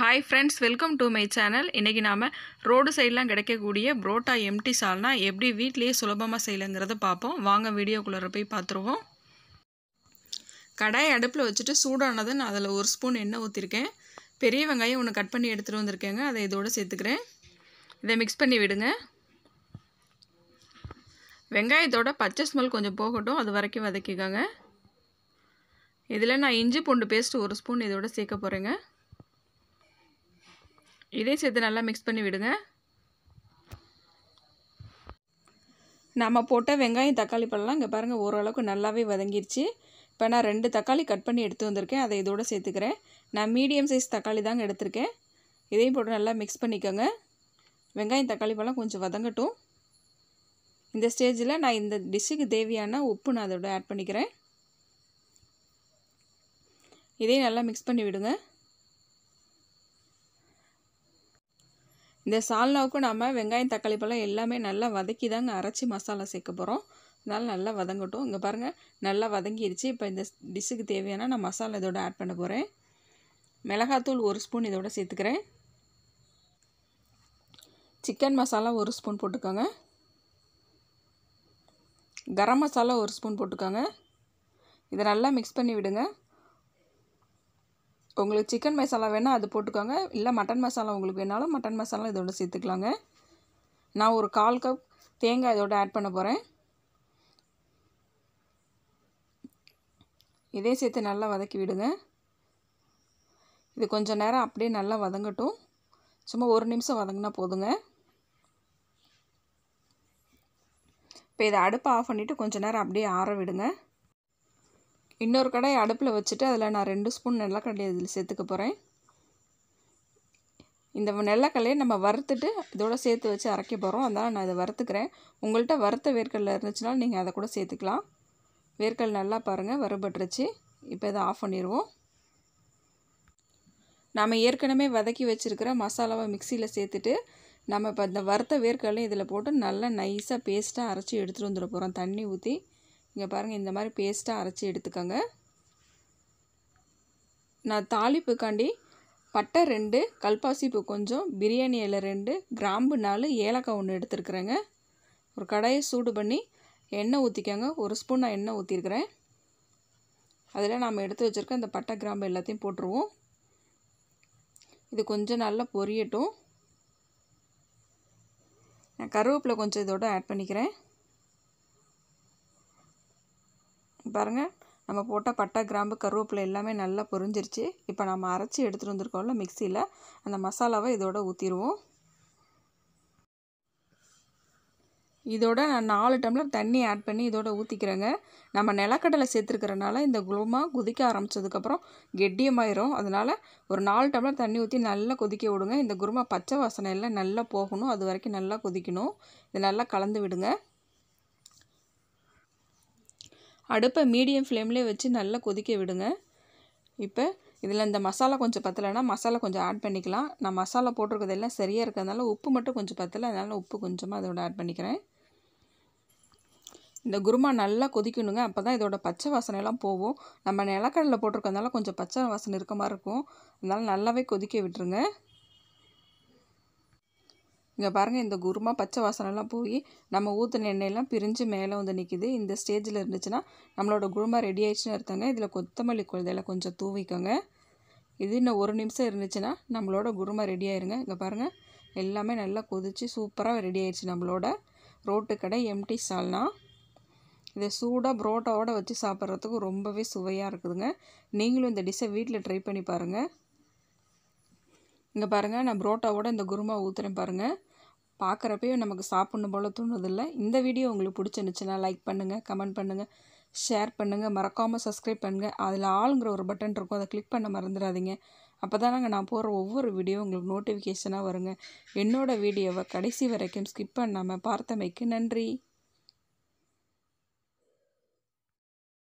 hi friends welcome to my channel இன்றைக்கி நாம் road சைட்லாம் கிடைக்கக்கூடிய புரோட்டா எம்டி சால்னா எப்படி வீட்லேயே சுலபமாக செய்யலைங்கிறத பார்ப்போம் வாங்க வீடியோக்குள்ளே போய் பார்த்துருவோம் கடாய் அடுப்பில் வச்சுட்டு சூடானது நான் அதில் ஒரு ஸ்பூன் எண்ணெய் ஊற்றிருக்கேன் பெரிய வெங்காயம் ஒன்று கட் பண்ணி எடுத்துகிட்டு வந்திருக்கேங்க அதை இதோடு சேர்த்துக்கிறேன் இதை மிக்ஸ் பண்ணி விடுங்க வெங்காயத்தோட பச்சை ஸ்மெல் கொஞ்சம் போகட்டும் அது வரைக்கும் வதக்கிக்கோங்க இதில் நான் இஞ்சி பூண்டு பேஸ்ட் ஒரு ஸ்பூன் இதோட சேர்க்க போகிறேங்க இதையும் சேர்த்து நல்லா மிக்ஸ் பண்ணி விடுங்க நம்ம போட்ட வெங்காயம் தக்காளி பழம்லாம் இங்கே பாருங்கள் ஓரளவுக்கு நல்லாவே வதங்கிருச்சு இப்போ நான் ரெண்டு தக்காளி கட் பண்ணி எடுத்து வந்திருக்கேன் அதை இதோட சேர்த்துக்கிறேன் நான் மீடியம் சைஸ் தக்காளி தாங்க எடுத்திருக்கேன் இதையும் போட்டு நல்லா மிக்ஸ் பண்ணிக்கோங்க வெங்காயம் தக்காளி பழம் கொஞ்சம் வதங்கட்டும் இந்த ஸ்டேஜில் நான் இந்த டிஷ்ஷுக்கு தேவையான உப்பு நான் அதோட ஆட் பண்ணிக்கிறேன் இதையும் நல்லா மிக்ஸ் பண்ணி விடுங்க இந்த சால்னாவுக்கு நம்ம வெங்காயம் தக்காளி பழம் எல்லாமே நல்லா வதக்கி தாங்க அரைச்சி மசாலா சேர்க்க போகிறோம் அதனால் நல்லா வதங்கட்டும் இங்கே பாருங்கள் நல்லா வதங்கிருச்சு இப்போ இந்த டிஷ்ஷுக்கு தேவையான நான் மசாலா இதோட ஆட் பண்ண போகிறேன் மிளகாத்தூள் ஒரு ஸ்பூன் இதோட சேர்த்துக்கிறேன் சிக்கன் மசாலா ஒரு ஸ்பூன் போட்டுக்கோங்க கரம் மசாலா ஒரு ஸ்பூன் போட்டுக்கோங்க இதை நல்லா மிக்ஸ் பண்ணி விடுங்க உங்களுக்கு சிக்கன் மசாலா வேணால் அது போட்டுக்கோங்க இல்லை மட்டன் மசாலா உங்களுக்கு வேணாலும் மட்டன் மசாலா இதோட சேர்த்துக்கலாங்க நான் ஒரு கால் கப் தேங்காய் இதோட ஆட் பண்ண போகிறேன் இதே சேர்த்து நல்லா வதக்கி விடுங்க இது கொஞ்சம் நேரம் அப்படியே நல்லா வதங்கட்டும் சும்மா ஒரு நிமிஷம் வதங்கினா போதுங்க இப்போ இதை அடுப்பை ஆஃப் பண்ணிவிட்டு கொஞ்சம் நேரம் அப்படியே ஆற விடுங்க இன்னொரு கடாய் அடுப்பில் வச்சுட்டு அதில் நான் ரெண்டு ஸ்பூன் நெல்லக்கடலை இதில் சேர்த்துக்க போகிறேன் இந்த நெல்லக்கடலையை நம்ம வறுத்துட்டு இதோட சேர்த்து வச்சு அரைக்க போகிறோம் அதனால் நான் இதை வறுத்துக்கிறேன் உங்கள்கிட்ட வறுத்த வேர்க்கடலை இருந்துச்சுனாலும் நீங்கள் அதை கூட சேர்த்துக்கலாம் வேர்க்கடலை நல்லா பாருங்கள் வறுபட்டுருச்சு இப்போ இதை ஆஃப் பண்ணிடுவோம் நாம் ஏற்கனவே வதக்கி வச்சுருக்கிற மசாலாவை மிக்சியில் சேர்த்துட்டு நம்ம இப்போ இந்த வறுத்த வேர்க்கடலையும் இதில் போட்டு நல்லா நைஸாக பேஸ்ட்டாக அரைச்சி எடுத்துகிட்டு வந்துட போகிறோம் தண்ணி ஊற்றி இங்கே பாருங்கள் இந்த மாதிரி பேஸ்ட்டாக அரைச்சி எடுத்துக்கோங்க நான் தாளிப்புக்காண்டி பட்டை ரெண்டு கல்பாசிப்பு கொஞ்சம் பிரியாணி இலை ரெண்டு கிராம்பு நாலு ஏலக்காய் ஒன்று எடுத்துருக்குறேங்க ஒரு கடாயை சூடு பண்ணி எண்ணெய் ஊற்றிக்கோங்க ஒரு ஸ்பூன் நான் எண்ணெய் ஊற்றிருக்கிறேன் அதில் நாம் எடுத்து வச்சுருக்க இந்த பட்டை கிராம்பு எல்லாத்தையும் போட்டுருவோம் இது கொஞ்சம் நல்லா பொரியட்டும் நான் கருவேப்பிலை கொஞ்சம் இதோட ஆட் பண்ணிக்கிறேன் பாருங்கள் நம்ம போட்ட பட்டை கிராம்பு கருவேப்பிலை எல்லாமே நல்லா பொரிஞ்சிருச்சு இப்போ நம்ம அரைச்சி எடுத்துகிட்டு வந்திருக்கோம்ல மிக்சியில் அந்த மசாலாவை இதோட ஊற்றிடுவோம் இதோட நான் நாலு டம்ளர் தண்ணி ஆட் பண்ணி இதோட ஊற்றிக்கிறேங்க நம்ம நிலக்கடலை சேர்த்துருக்கிறனால இந்த குளுமா கொதிக்க ஆரம்பித்ததுக்கப்புறம் கெட்டியமாயிரும் அதனால் ஒரு நாலு டம்ளர் தண்ணி ஊற்றி நல்லா கொதிக்க விடுங்க இந்த குருமா பச்சை வாசனை எல்லாம் நல்லா போகணும் அது வரைக்கும் நல்லா கொதிக்கணும் இது நல்லா கலந்து விடுங்க அடுப்பை மீடியம் ஃப்ளேம்லேயே வச்சு நல்லா கொதிக்க விடுங்க இப்போ இதில் இந்த மசாலா கொஞ்சம் பத்தலைன்னா மசாலா கொஞ்சம் ஆட் பண்ணிக்கலாம் நான் மசாலா போட்டிருக்கிறது எல்லாம் சரியாக இருக்கிறதுனால உப்பு மட்டும் கொஞ்சம் பத்தலை அதனால் உப்பு கொஞ்சமாக அதோட ஆட் பண்ணிக்கிறேன் இந்த குருமா நல்லா கொதிக்கணுங்க அப்போ தான் இதோட பச்சை வாசனையெல்லாம் போகும் நம்ம நிலக்கடலை போட்டிருக்கறதுனால கொஞ்சம் பச்சை வாசனை இருக்க மாதிரி இருக்கும் அதனால் நல்லாவே கொதிக்க விட்டுருங்க இங்கே பாருங்கள் இந்த குருமா பச்சை வாசனைலாம் போய் நம்ம ஊற்றின எண்ணெயெல்லாம் பிரிஞ்சு மேலே வந்து நிற்கிது இந்த ஸ்டேஜில் இருந்துச்சுன்னா நம்மளோட குருமா ரெடி ஆயிடுச்சுன்னு எடுத்தாங்க இதில் கொத்தமல்லி கொழுதையில் கொஞ்சம் தூவிக்கோங்க இது இன்னும் ஒரு நிமிஷம் இருந்துச்சுன்னா நம்மளோட குருமா ரெடி ஆயிருங்க இங்கே பாருங்கள் எல்லாமே நல்லா கொதித்து சூப்பராக ரெடி ஆயிடுச்சு நம்மளோட ரோட்டு கடை எம்டி சால்னா இதை சூடாக புரோட்டாவோட வச்சு சாப்பிட்றதுக்கு ரொம்பவே சுவையாக இருக்குதுங்க நீங்களும் இந்த டிஷ்ஷை வீட்டில் ட்ரை பண்ணி பாருங்கள் இங்கே பாருங்கள் நான் புரோட்டாவோட இந்த குருமா ஊற்றுறேன் பாருங்கள் பார்க்குறப்பயே நமக்கு சாப்பிட்ணும் போல் தோணுதில்லை இந்த வீடியோ உங்களுக்கு பிடிச்சிருந்துச்சுன்னா லைக் பண்ணுங்கள் கமெண்ட் பண்ணுங்கள் ஷேர் பண்ணுங்கள் மறக்காமல் சப்ஸ்கிரைப் பண்ணுங்கள் அதில் ஆளுங்கிற ஒரு பட்டன் இருக்கும் அதை கிளிக் பண்ண மறந்துடாதீங்க அப்போ தான் நாங்கள் நான் போகிற ஒவ்வொரு வீடியோ உங்களுக்கு நோட்டிஃபிகேஷனாக வருங்க என்னோடய வீடியோவை கடைசி வரைக்கும் ஸ்கிப் பண்ணாமல் பார்த்தமைக்கு நன்றி